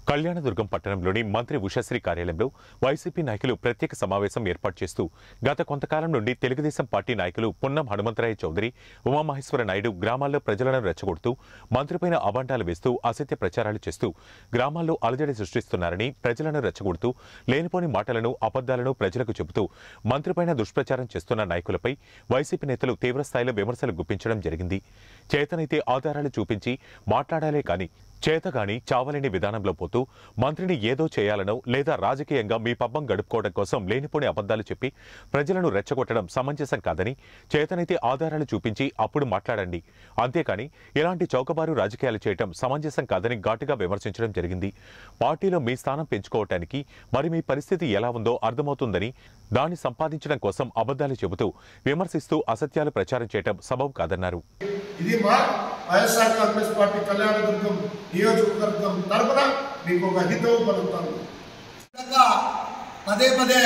కళ్యాణదుర్గం పట్టణంలోని మంత్రి ఉషశ్రీ కార్యాలయంలో వైసీపీ నాయకులు ప్రత్యేక సమావేశం ఏర్పాటు చేస్తూ గత కొంతకాలం నుండి తెలుగుదేశం పార్టీ నాయకులు పున్నం హనుమంతరాయ చౌదరి ఉమామహేశ్వర నాయుడు గ్రామాల్లో ప్రజలను రెచ్చగొడుతూ మంత్రిపైన అబండాలు వేస్తూ అసత్య ప్రచారాలు చేస్తూ గ్రామాల్లో అలజడి సృష్టిస్తున్నారని ప్రజలను రెచ్చగొడుతూ లేనిపోని మాటలను అబద్దాలను ప్రజలకు చెబుతూ మంత్రిపైన దుష్ప్రచారం చేస్తున్న నాయకులపై వైసీపీ నేతలు తీవ్రస్థాయిలో విమర్శలు గుప్పించడం జరిగింది చేతనైతే ఆధారాలు చూపించి మాట్లాడాలే కానీ చేతగాని చావలేని విధానంలో పోతూ మంత్రిని ఏదో చేయాలనో లేదా రాజకీయంగా మీ పబ్బం గడుపుకోవడం కోసం లేనిపోని అబద్దాలు చెప్పి ప్రజలను రెచ్చగొట్టడం సమంజసం కాదని చేతనైతే ఆధారాలు చూపించి అప్పుడు మాట్లాడండి అంతేకాని ఇలాంటి చౌకబారు రాజకీయాలు చేయటం సమంజసం కాదని ఘాటుగా విమర్శించడం జరిగింది పార్టీలో మీ స్థానం పెంచుకోవటానికి మరి మీ పరిస్థితి ఎలా ఉందో అర్థమవుతుందని దాన్ని సంపాదించడం కోసం అబద్దాలు చెబుతూ విమర్శిస్తూ అసత్యాలు ప్రచారం చేయటం సబబు కాదన్నారు ఇది మా వైఎస్ఆర్ కాంగ్రెస్ పార్టీ కళ్యాణదుర్గం నియోజకవర్గం తరపున మీకు ఒక హితవు పలుకుతాను విధంగా పదే పదే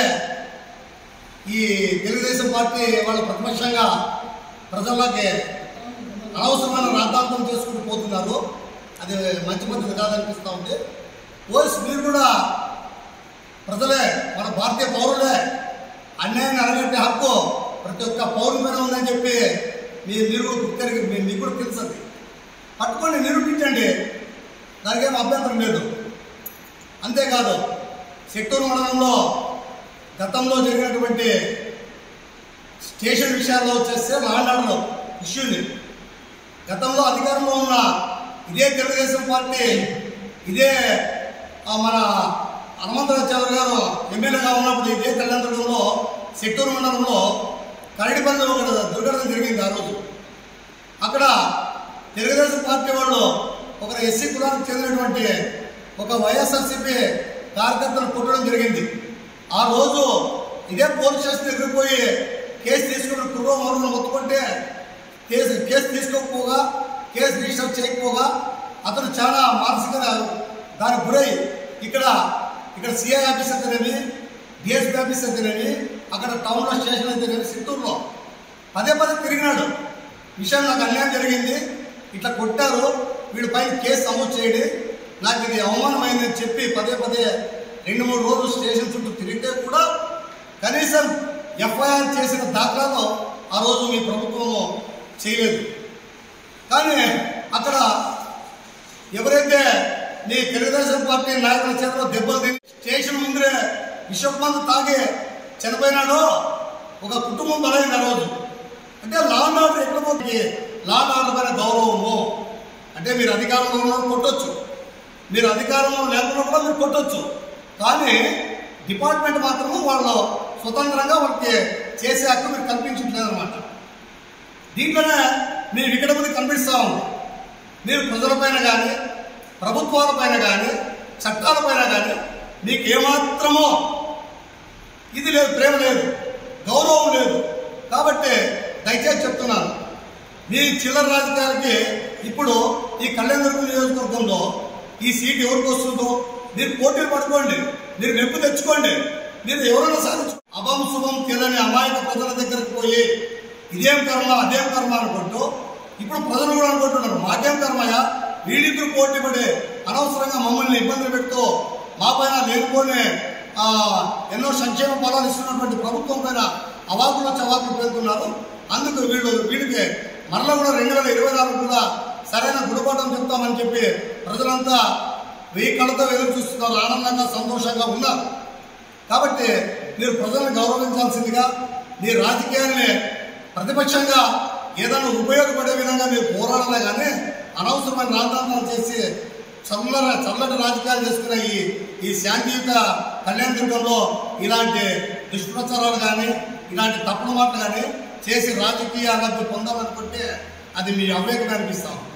ఈ తెలుగుదేశం పార్టీ వాళ్ళు ప్రతిపక్షంగా ప్రజల్లోకి అనవసరమైన రాద్ధాంతం చేసుకుంటూ పోతున్నారు అది మంచి పద్ధతి కాదనిపిస్తూ ఉంది పోలీస్ మీరు కూడా ప్రజలే మన భారతీయ పౌరులే అన్యాయాన్ని అరగట్టే హక్కు ప్రతి ఒక్క పౌరుల మీద ఉందని చెప్పి మీ మీరు కూడా గుర్తెరిగి మీ- మీకు కూడా తెలుసు అది. పట్టుకొని నిరూపించండి దానికి ఏం అభ్యంతరం లేదు అంతేకాదు చిత్తూరు మండలంలో గతంలో జరిగినటువంటి స్టేషన్ విషయాల్లో వచ్చేస్తే ల్యాండ్ ఆర్డర్ ఇష్యూని గతంలో అధికారంలో ఉన్న ఇదే తెలుగుదేశం పార్టీ ఇదే ఆ, మన హనుమంతరావు చౌదరి గారు ఎమ్మెల్యేగా ఉన్నప్పుడు ఇదే కళ్యాణదుర్గంలో చిత్తూరు మండలంలో కరడిపల్లి ఒక దుర్ఘటన జరిగింది ఆ రోజు అక్కడ తెలుగుదేశం పార్టీ వాళ్ళు ఒక ఎస్సీ కులానికి చెందినటువంటి ఒక వైఎస్ఆర్సీపీ కార్యకర్తను కొట్టడం జరిగింది ఆ రోజు ఇదే పోలీస్ స్టేషన్ దగ్గరికి పోయి కేసు తీసుకుని కుర్ర మరులను మొత్తుకుంటే కేసు కేసు తీసుకోకపోగా కేసు రిజిస్టర్ చేయకపోగా అతను చాలా మానసిక దానికి గురై ఇక్కడ ఇక్కడ సిఐ ఆఫీస్ అయితేనేమి డిఎస్పీ ఆఫీస్ అయితేనేమి అక్కడ టౌన్లో స్టేషన్ అయితేనేమి చిత్తూరులో పదే పదే తిరిగినాడు విషయం నాకు అన్యాయం జరిగింది ఇట్లా కొట్టారు వీడి పైన కేసు నమోదు చేయండి నాకు ఇది అవమానమైందని చెప్పి పదే పదే రెండు మూడు రోజులు స్టేషన్ చుట్టూ తిరిగితే కూడా కనీసం ఎఫ్ఐఆర్ చేసిన దాఖలాలు ఆ రోజు మీ ప్రభుత్వం చేయలేదు కానీ అక్కడ ఎవరైతే నీ తెలుగుదేశం పార్టీ నాయకుల చేతిలో దెబ్బలు తిని స్టేషన్ ముందరే విశ్వమంత తాగి చనిపోయినాడో ఒక కుటుంబం బలైంది ఆ రోజు అంటే లా అండ్ ఆర్డర్ ఎక్కడ పోతుంది లా అండ్ ఆర్డర్ పైన గౌరవము అంటే మీరు అధికారంలో ఉన్నప్పుడు కొట్టొచ్చు మీరు అధికారంలో లేకుండా కూడా మీరు కొట్టొచ్చు కానీ డిపార్ట్మెంట్ మాత్రము వాళ్ళు స్వతంత్రంగా వాళ్ళకి చేసే హక్కు మీరు కల్పించట్లేదు అనమాట దీంట్లోనే మీరు వికటపతి కనిపిస్తా ఉంది మీరు ప్రజలపైన కానీ ప్రభుత్వాలపైన కానీ చట్టాలపైన కానీ మీకు ఏమాత్రమో ఇది లేదు ప్రేమ లేదు గౌరవం లేదు కాబట్టి దయచేసి చెప్తున్నాను మీ చిల్లర రాజకీయాలకి ఇప్పుడు ఈ కళ్యాణదుర్గం నియోజకవర్గంలో ఈ సీట్ ఎవరికి వస్తుందో మీరు పోటీలు పడుకోండి మీరు మెప్పు తెచ్చుకోండి మీరు ఎవరైనా సాధించు అభం శుభం తెలియని అమాయక ప్రజల దగ్గరికి పోయి ఇదేం కర్మ అదేం కర్మ అనుకుంటూ ఇప్పుడు ప్రజలు కూడా అనుకుంటున్నారు మాకేం కర్మయ్యా వీళ్ళిద్దరు పోటీ పడి అనవసరంగా మమ్మల్ని ఇబ్బందులు పెడుతూ మా పైన లేనిపోని ఆ, ఎన్నో సంక్షేమ ఫలాలు ఇస్తున్నటువంటి ప్రభుత్వం పైన అవాకులు చవాకులు పెడుతున్నారు అందుకు వీళ్ళు వీడికి మరలా కూడా రెండు వేల ఇరవై నాలుగు కూడా సరైన గుణపాఠం చెప్తామని చెప్పి ప్రజలంతా వెయ్యి కళ్ళతో ఎదురు చూస్తున్నారు ఆనందంగా సంతోషంగా ఉన్నారు కాబట్టి మీరు ప్రజలను గౌరవించాల్సిందిగా మీ రాజకీయాల్ని ప్రతిపక్షంగా ఏదైనా ఉపయోగపడే విధంగా మీరు పోరాడాలే కానీ అనవసరమైన రాజధానాలు చేసి చల్లర చల్లటి రాజకీయాలు చేసుకునే ఈ ఈ శాంతియుత కళ్యాణ దుర్గంలో ఇలాంటి దుష్ప్రచారాలు కానీ ఇలాంటి తప్పుడు మాటలు కానీ చేసి రాజకీయ లబ్ధి పొందాలనుకుంటే అది మీ అవివేకమే అనిపిస్తాం